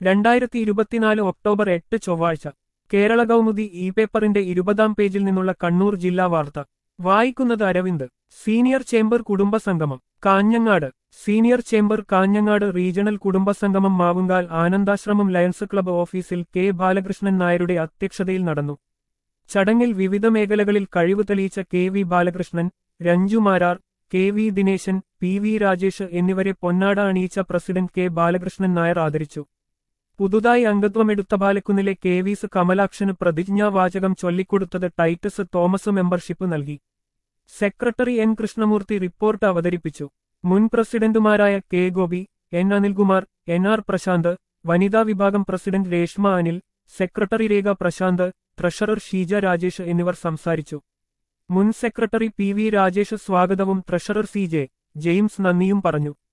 രണ്ടായിരത്തി ഇരുപത്തിനാല് ഒക്ടോബർ എട്ട് ചൊവ്വാഴ്ച കേരള കൗമുദി ഇ പേപ്പറിന്റെ ഇരുപതാം പേജിൽ നിന്നുള്ള കണ്ണൂർ ജില്ലാ വാർത്ത വായിക്കുന്നത് അരവിന്ദ് സീനിയർ ചേംബർ കുടുംബസംഗമം Kanhangad senior chamber Kanhangad regional കുടുംബസംഗമം മാവുങ്കാൽ ആനന്ദാശ്രമം ലയൺസ് ക്ലബ്ബ് ഓഫീസിൽ കെ ബാലകൃഷ്ണൻ നായരുടെ അധ്യക്ഷതയിൽ നടന്നു ചടങ്ങിൽ വിവിധ മേഖലകളിൽ കഴിവ് തെളിയിച്ച K V Balakrishnan Ranju Marar K V Dineshan P V Rajesh എന്നിവരെ പൊന്നാട അണിയിച്ച പ്രസിഡന്റ് കെ ബാലകൃഷ്ണൻ നായർ ആദരിച്ചു പുതുതായി അംഗത്വമെടുത്ത ബാലക്കുന്നിലെ കെ വിസ് കമലാക്ഷന് പ്രതിജ്ഞാവാചകം ചൊല്ലിക്കൊടുത്തത് ടൈറ്റസ് തോമസ് മെമ്പർഷിപ്പ് നൽകി സെക്രട്ടറി എൻ കൃഷ്ണമൂർത്തി റിപ്പോർട്ട് അവതരിപ്പിച്ചു മുൻ പ്രസിഡന്റുമാരായ K Gopi N Anilkumar N R Prasanth വനിതാ വിഭാഗം president Reshma Anil secretary Rekha Prasanth treasurer Sheeja Rajesh എന്നിവർ സംസാരിച്ചു മുൻ സെക്രട്ടറി പി വി രാജേഷ് സ്വാഗതവും ട്രഷറർ സി ജെ ജെയിംസ് നന്ദിയും പറഞ്ഞു